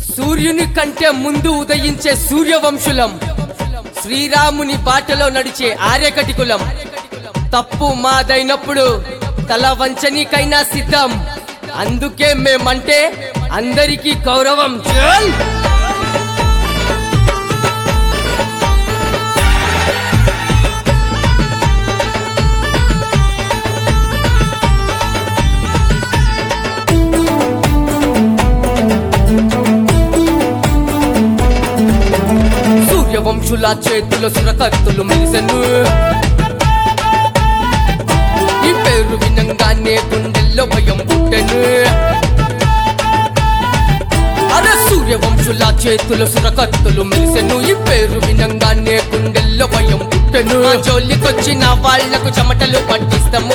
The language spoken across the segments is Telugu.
సూర్యుని కంటే ముందు ఉదయించే సూర్యవంశులం శ్రీరాముని బాటలో నడిచే ఆర్యకటికులం తప్పు మాదైనప్పుడు తల వంచనీకైనా సిద్ధం అందుకే మేమంటే అందరికీ గౌరవం చల్ సూర్యవంశుల చేతుల సురకత్తులు మెలిసెను ఈ పేరు వినంగానే గుండెల్లో భయం పుట్టెను అరే సూర్యవంశుల చేతుల సురకత్తులు మెలిసెను ఈ పేరు వినంగానే గుండెల్లో భయం పుట్టెను ఆ జోలికొచ్చిన వాళ్లకు చెమటలు పట్టిస్తాము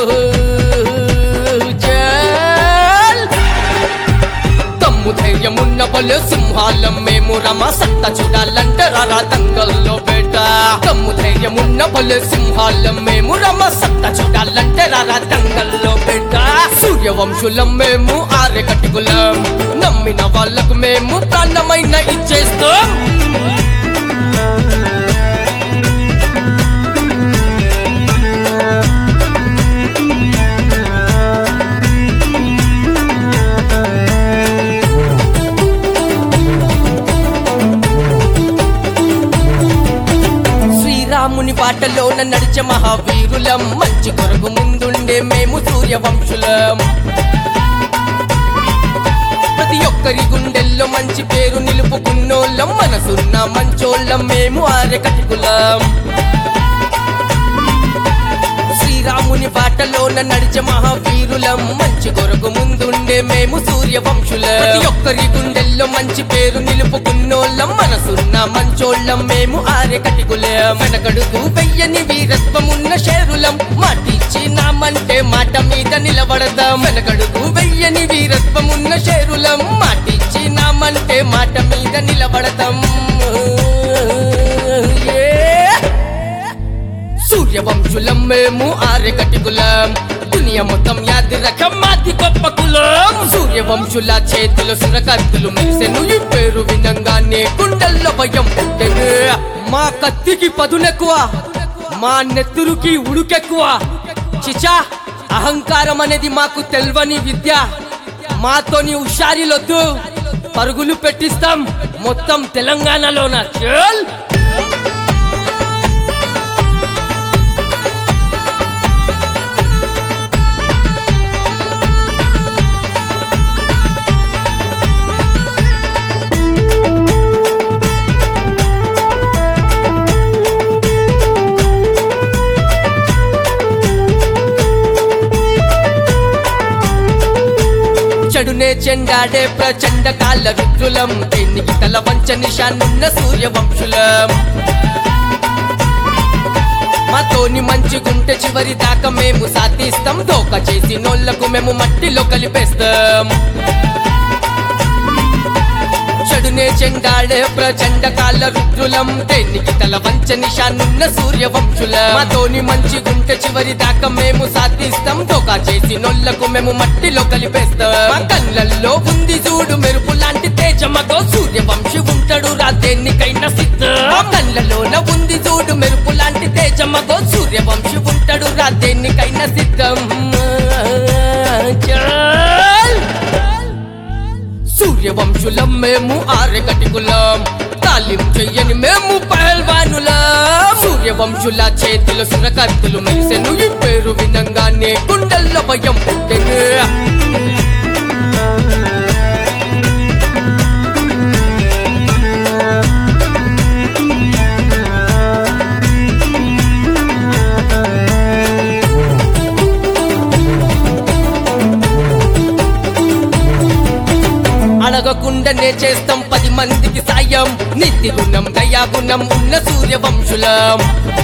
జల్. తమ్ము ధైర్యమున్న బలు సింహాలం మేము రమ సత్త చూడాలంటే రారా దంగల్లో బేట తమ్ము ధైర్యమున్న బలు సింహాలం మేము రమ సత్త చూడాలంటే రారా దంగల్లో బేట సూర్యవంశులం మేము ఆర్యకటికులం నమ్మిన వాళ్ళకు మేము ప్రాణమైన ఇచ్చేస్తాం శ్రీరాముని బాటలోన నడిచే మహావీరులం మంచి కొరకు ముందుండే మేము సూర్యవంశులం ప్రతి ఒక్కరి గుండెల్లో మంచి పేరు నిలుపుకున్నోళ్ళం మనసున్న మంచోళ్ళం మేము ఆర్యకటికులం శ్రీరాముని బాటలోన నడిచే మహావీరులం మంచి కొరకు ముందుండే మేము సూర్యవంశులం ప్రతి ఒక్కరి గుండెల్లో మంచి పేరు నిలుపుకున్నోళ్ళం మనసున్న మంచోళ్ళం మేము ఆర్యకటికులం వెనకడుగు వెయ్యని వీరత్వమున్న శేరులం మాటిచ్చి నామంటే మాట మీద నిలబడదాం వెనకడుగు వెయ్యని వీరత్వమున్న శేరులం మాటిచ్చి నామంటే మాట మీద నిలబడదాం Yeah! సూర్యవంశులం మేము ఆర్యకటికులం దునియా మొత్తం యాది రకం మాది గొప్ప కులం సూర్యవంశుల చేతులు సురకత్తులు మెరిసెను ఈ పేరు వినంగానే గుండెల్లో భయం పుట్టెను మా కత్తికి పదునెక్కువ మా నెత్తురుకి ఉడుకెక్కువ చిచా అహంకారం అనేది మాకు తెల్వని విద్య మాతోని హుషారిలొద్దు పరుగులు పెట్టిస్తాం మొత్తం తెలంగాణలోన చల్ చెడునే చెండాడే ప్రచండ కాల విద్రులం దేనికి తల వంచ నిషానున్న సూర్యవంశులం మాతోని మంచిగుంటే చివరి దాకా మేము సాధిస్తాం దోక చేసి నోళ్లకు మేము మట్టిలో కలిపేస్తాం చెడునే చెండాడే ప్రచండ కాల రుద్రులం దేనికి తల వంచ నిషానున్న సూర్యవంశులం మాతోని మంచిగుంటే చివరి దాకా మేము సాధిస్తాం దోకా చేసి నొల్లకు మేము మట్టిలో కలిపేస్తాం మా కళ్ళల్లో ఉంది చూడు మెరుపు లాంటి తేజమగో సూర్యవంశి ఉంటాడు రా దేనికైనా సిద్ధం మా కళ్ళలోన ఉంది చూడు మెరుపు లాంటి తేజమగో సూర్యవంశి ఉంటాడు రా దేనికైనా సిద్ధం చల్ సూర్యవంశులం మేము ఆర్యకటికులం తాలిం చెయ్యని మేము పహల్వానులం సూర్యవంశుల చేతుల సురకత్తులు మెరిసెను ఈ పేరు వినంగానే గుండెల్లో భయం పుట్టెను అడగకుండానే చేస్తాం పది మందికి సాయం నిత్య గుణం దయాగుణం ఉన్న సూర్యవంశులం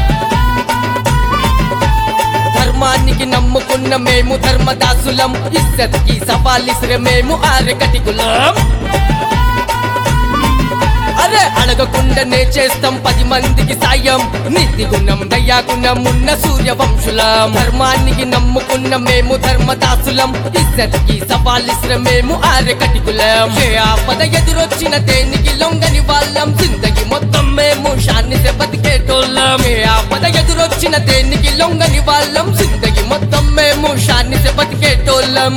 ధర్మానికి నమ్ముకున్న మేము ధర్మదాసులం ఇద్దరికి సవాలిసిరే మేము ఆర్యకటికులం అరే అడగ అడగకుండానే చేస్తాం పది మందికి సాయం నీతి గుణం దయా గుణం ఉన్న సూర్య వంశులం ధర్మానికి నమ్ముకున్న మేము ధర్మదాసులం ఇద్దరికి సవాలిసిన మేము ఆర్య కటికులం ఏ ఆపద ఎదురొచ్చిన దేనికి లొంగని వాళ్ళం జిందగి మొత్తం మేము శాన్ని బతికేటోళ్ళం ఏ ఆపద ఎదురొచ్చిన దేనికి లొంగని వాళ్ళం జిందగి మొత్తం మేము శాన్ని బతికేటోళ్ళం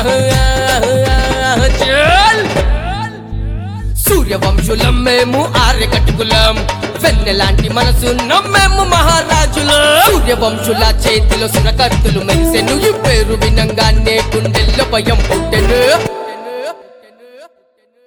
చల్! సూర్యవంశులం మేము ఆర్య కట్టుకులం వెన్నెలాంటి మనసున్నాం మేము మహారాజులం సూర్యవంశుల చేతిలో సురకత్తులు మెరిసెను ఈ పేరు వినంగానే గుండెల్లో భయం పుట్టెను